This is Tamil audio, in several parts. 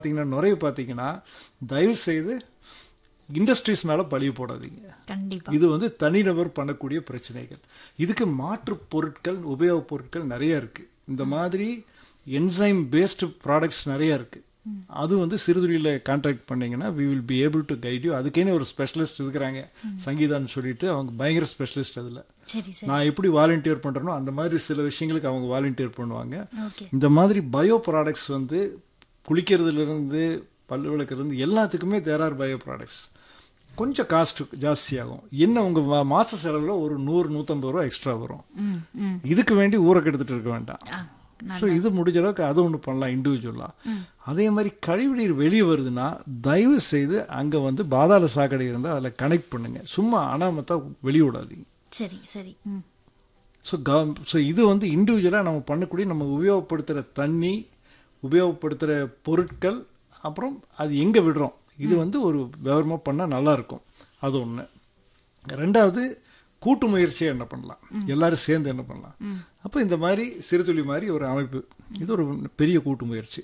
பார்த்தீங்கன்னா நுரைவு பார்த்தீங்கன்னா தயவு செய்து இண்டஸ்ட்ரீஸ் மேலே பழிய போடாதீங்க கண்டிப்பா இது வந்து தனிநபர் பண்ணக்கூடிய பிரச்சனைகள் இதுக்கு மாற்று பொருட்கள் உபயோகப் பொருட்கள் நிறைய இருக்கு இந்த மாதிரி என்சைம் பேஸ்டு ப்ராடக்ட்ஸ் நிறைய இருக்கு அது வந்து சிறுதுளியில் கான்டாக்ட் பண்ணீங்கன்னா we will be able to guide you அதுக்கேனே ஒரு ஸ்பெஷலிஸ்ட் இருக்கிறாங்க சங்கீதான்னு சொல்லிட்டு அவங்க பயங்கர ஸ்பெஷலிஸ்ட் அதில் சரி சரி நான் எப்படி வாலண்டியர் பண்றேனோ அந்த மாதிரி சில விஷயங்களுக்கு அவங்க வாலண்டியர் பண்ணுவாங்க ஓகே இந்த மாதிரி பயோ ப்ராடக்ட்ஸ் வந்து குளிக்கிறதுல இருந்து பல்லு விளக்குறது இருந்து எல்லாத்துக்குமே தேர் ஆர் பயோ ப்ராடக்ட்ஸ் கொஞ்சம் காஸ்ட் ஜாஸ்தியாகும் என்ன உங்க மா- மாச செலவுல ஒரு நூறு நூற்றம்பது ரூபா எக்ஸ்ட்ரா வரும் ம் ம் இதுக்கு வேண்டி ஊரை கெடுத்துட்டு இருக்க வேண்டாம் ஆ நான் ஸோ இது முடிஞ்ச அளவுக்கு அது ஒன்று பண்ணலாம் இண்டிவிஜுவலாக அதே மாதிரி கழிவுநீர் வெளியே வருதுன்னா தயவு செய்து அங்கே வந்து பாதாள சாக்கடை இருந்தால் அதில் கனெக்ட் பண்ணுங்க சும்மா அனாமத்தா வெளிய விடாதீங்க சரி சரி ம் ஸோ க ஸோ இது வந்து இண்டிவிஜுவலாக நம்ம பண்ணக்கூடிய நம்ம உபயோகப்படுத்துகிற தண்ணி உபயோகப்படுத்துகிற பொருட்கள் அப்புறம் அது எங்கே விடுறோம் இது வந்து ஒரு விவரமாக பண்ணால் நல்லா இருக்கும் அது ஒன்று ரெண்டாவது கூட்டு முயற்சியாக என்ன பண்ணலாம் எல்லாரும் சேர்ந்து என்ன பண்ணலாம் அப்போ இந்த மாதிரி சிறுதுளி மாதிரி ஒரு அமைப்பு இது ஒரு பெரிய கூட்டு முயற்சி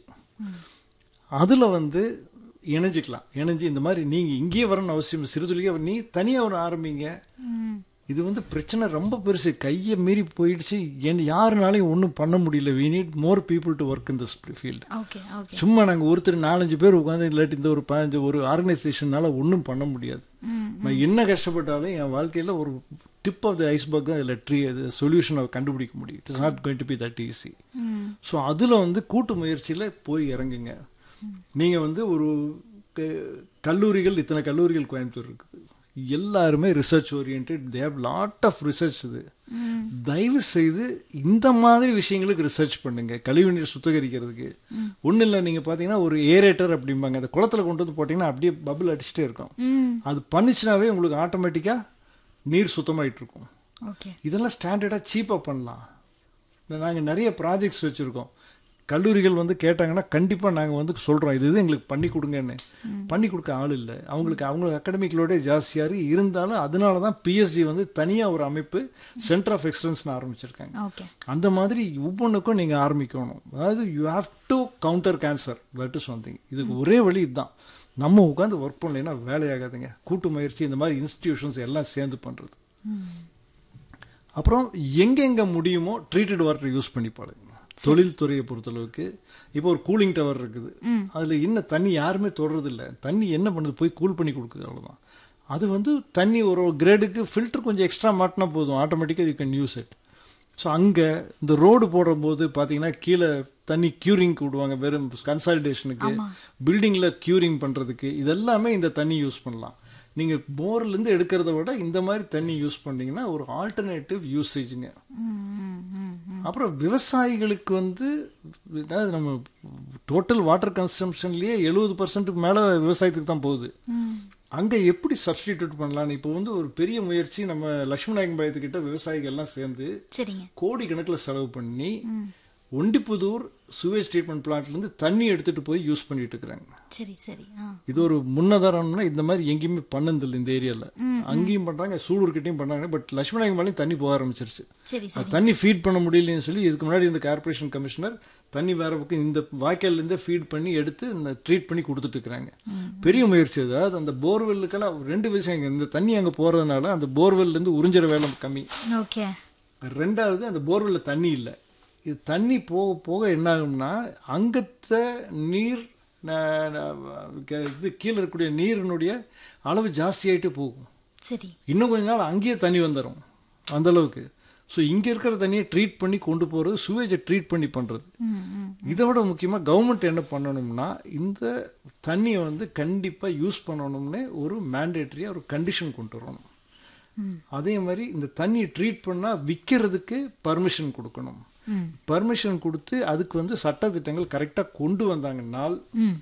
அதில் வந்து இணைஞ்சிக்கலாம் இணைஞ்சு இந்த மாதிரி நீங்கள் இங்கேயே வரணும்னு அவசியம் சிறுதுளியே நீ தனியாக ஒரு ஆரம்பிங்க ம் இது வந்து பிரச்சனை ரொம்ப பெருசு கையை மீறி போயிடுச்சு என் யாருனாலையும் ஒன்றும் பண்ண முடியல we need more people to work in this field okay okay சும்மா நாங்கள் ஒருத்தர் நாலஞ்சு பேர் உட்காந்து இல்லாட்டி இந்த ஒரு பதினஞ்சு ஒரு ஆர்கனைசேஷனால ஒன்றும் பண்ண முடியாது ம் நான் என்ன கஷ்டப்பட்டாலும் என் வாழ்க்கையில் ஒரு டிப் ஆஃப் த ஐஸ்பர்க் தான் இதில் ட்ரீ அது சொல்யூஷனை கண்டுபிடிக்க முடியும் it is not going to be that easy hmm so அதில் வந்து கூட்டு முயற்சியில் போய் இறங்குங்க நீங்கள் வந்து ஒரு க- கல்லூரிகள் இத்தனை கல்லூரிகள் கோயம்புத்தூர் இருக்குது எல்லாருமே research oriented they have lot of research இது ம் தயவு செய்து இந்த மாதிரி விஷயங்களுக்கு ரிசர்ச் பண்ணுங்க கழிவுநீர் சுத்திகரிக்கிறதுக்கு ஒன்றும் இல்லை நீங்கள் பார்த்தீங்கன்னா ஒரு ஏரேட்டர் அப்படிம்பாங்க அந்த குளத்துல கொண்டு வந்து போட்டிங்கன்னா அப்படியே பபிள் அடிச்சுட்டே இருக்கும் ம் அது பண்ணிச்சுனாவே உங்களுக்கு ஆட்டோமேட்டிக்காக நீர் சுத்தமாயிட்டு இருக்கும் ஓகே இதெல்லாம் ஸ்டாண்டர்டாக சீப்பாக பண்ணலாம் நாங்கள் நிறைய ப்ராஜெக்ட்ஸ் வச்சுருக்கோம் கல்லூரிகள் வந்து கேட்டாங்கன்னா கண்டிப்பாக நாங்கள் வந்து சொல்கிறோம் இது இது எங்களுக்கு பண்ணி கொடுங்கன்னு பண்ணி கொடுக்க ஆள் இல்லை அவங்களுக்கு அவங்களுக்கு அகாடமிக்களோட ஜாஸ்தியாக இருக்கு இருந்தாலும் அதனால தான் பிஎஸ்டி வந்து தனியாக ஒரு அமைப்பு சென்டர் ஆஃப் எக்ஸலன்ஸ்னு ஆரம்பிச்சிருக்காங்க ஓகே அந்த மாதிரி ஒவ்வொன்றுக்கும் நீங்கள் ஆரம்பிக்கணும் அதாவது you have to counter cancer that is one இதுக்கு ஒரே வழி இதுதான் நம்ம உட்காந்து ஒர்க் பண்ணலைன்னா வேலையாகாதுங்க கூட்டு முயற்சி இந்த மாதிரி இன்ஸ்டிடியூஷன்ஸ் எல்லாம் சேர்ந்து பண்ணுறது அப்புறம் எங்கெங்க முடியுமோ ட்ரீட்டட் வாட்டர் யூஸ் பண்ணி பாருங்க தொழில்துறையை பொறுத்தளவுக்கு இப்போ ஒரு கூலிங் டவர் இருக்குது அதில் இன்னும் தண்ணி யாருமே தொடுறது இல்ல தண்ணி என்ன பண்ணுது போய் கூல் பண்ணி கொடுக்குது அவ்வளவுதான் அது வந்து தண்ணி ஒரு கிரேடுக்கு ஃபில்டர் கொஞ்சம் எக்ஸ்ட்ரா மாட்டினா போதும் ஆட்டோமேட்டிக்காக you can use it so அங்கே இந்த ரோடு போடும்போது பார்த்தீங்கன்னா கீழே தண்ணி க்யூரிங் விடுவாங்க வெறும் கன்சாலிடேஷனுக்கு பில்டிங்கில் க்யூரிங் பண்ணுறதுக்கு இதெல்லாமே இந்த தண்ணி யூஸ் பண்ணலாம் நீங்கள் போர்லேருந்து எடுக்கிறத விட இந்த மாதிரி தண்ணி யூஸ் பண்ணீங்கன்னா ஒரு ஆல்டர்னேட்டிவ் யூசேஜுங்க ம் ம் ம் ம் அப்புறம் விவசாயிகளுக்கு வந்து அதாவது நம்ம டோட்டல் வாட்டர் கன்சம்ஷன்லேயே எழுபது பர்சன்ட்டுக்கு மேலே விவசாயத்துக்கு தான் போகுது ம் அங்கே எப்படி சப்ஸ்டிடியூட் பண்ணலாம்னு இப்போ வந்து ஒரு பெரிய முயற்சி நம்ம லட்சுமி நாயகம் பாயத்துக்கிட்ட விவசாயிகள் எல்லாம் சேர்ந்து சரிங்க கோடி கணக்கில் செலவு பண்ணி ஒண்டிப்புதூர் சுவேஜ் ட்ரீட்மெண்ட் பிளான்ட்லேருந்து தண்ணி எடுத்துட்டு போய் யூஸ் பண்ணிட்டு இருக்கிறாங்க சரி சரி ஆ இது ஒரு முன்னதாரணம்னா இந்த மாதிரி எங்கேயுமே பண்ணதில்லை இந்த ஏரியாவில் அங்கேயும் பண்ணுறாங்க சூலூர்கிட்டையும் பண்ணுறாங்க பட் லட்சுமி நாயகம் பாளையம் தண்ணி போக ஆரம்பிச்சிருச்சு சரி அது சரி தண்ணி ஃபீட் பண்ண முடியலன்னு சொல்லி இதுக்கு முன்னாடி இந்த கார்ப்பரேஷன் கமிஷனர் தண்ணி வேற பக்கம் இந்த வாய்க்கால்ல இருந்தே ஃபீட் பண்ணி எடுத்து இந்த ட்ரீட் பண்ணி கொடுத்துட்டு இருக்காங்க பெரிய முயற்சி அது அதாவது அந்த போர்வெல்லுக்கெல்லாம் ரெண்டு விஷயம் இங்க இந்த தண்ணி அங்கே போறதுனால அந்த போர்வெல்ல இருந்து உறிஞ்சிற வேலை கம்மி ஓகே ரெண்டாவது அந்த போர்வெல்ல தண்ணி இல்லை இது தண்ணி போக போக என்ன ஆகும்னா அங்கத்த நீர் ந- ந- க- இது கீழே இருக்கக்கூடிய நீரினுடைய அளவு ஜாஸ்தியாயிட்டு போகும் சரி இன்னும் கொஞ்ச நாள் அங்கேயே தண்ணி வந்துடும் அந்த அளவுக்கு ஸோ இங்கே இருக்கிற தண்ணியை ட்ரீட் பண்ணி கொண்டு போகிறது சுவேஜை ட்ரீட் பண்ணி பண்ணுறது ம் ம் இதை விட முக்கியமாக கவர்மெண்ட் என்ன பண்ணணும்னா இந்த தண்ணியை வந்து கண்டிப்பாக யூஸ் பண்ணணும்னு ஒரு மேண்டேட்டரியாக ஒரு கண்டிஷன் கொண்டு வரணும் ம் அதே மாதிரி இந்த தண்ணியை ட்ரீட் பண்ணால் விற்கிறதுக்கு பர்மிஷன் கொடுக்கணும் ம் பர்மிஷன் கொடுத்து அதுக்கு வந்து சட்டத்திட்டங்கள் கரெக்டாக கொண்டு வந்தாங்கன்னால் ம்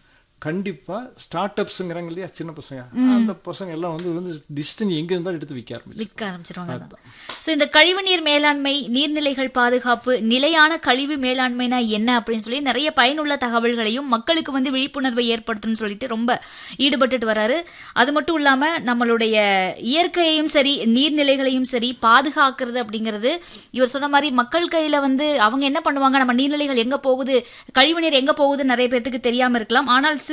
கண்டிப்பா ஸ்டார்ட் அப்ஸ்ங்கிறாங்க இல்லையா சின்ன பசங்க அந்த பசங்க எல்லாம் வந்து வந்து டிஸ்டன் எங்க இருந்தாலும் எடுத்து விற்க ஆரம்பிச்சு விற்க ஆரம்பிச்சிருவாங்க ஸோ இந்த கழிவுநீர் மேலாண்மை நீர்நிலைகள் பாதுகாப்பு நிலையான கழிவு மேலாண்மைனா என்ன அப்படின்னு சொல்லி நிறைய பயனுள்ள தகவல்களையும் மக்களுக்கு வந்து விழிப்புணர்வை ஏற்படுத்தணும்னு சொல்லிட்டு ரொம்ப ஈடுபட்டுட்டு வராரு அது மட்டும் இல்லாம நம்மளுடைய இயற்கையையும் சரி நீர்நிலைகளையும் சரி பாதுகாக்கிறது அப்படிங்கிறது இவர் சொன்ன மாதிரி மக்கள் கையில வந்து அவங்க என்ன பண்ணுவாங்க நம்ம நீர்நிலைகள் எங்க போகுது கழிவுநீர் எங்க போகுது நிறைய பேர்த்துக்கு தெரியாம இருக்கலாம் ஆனால்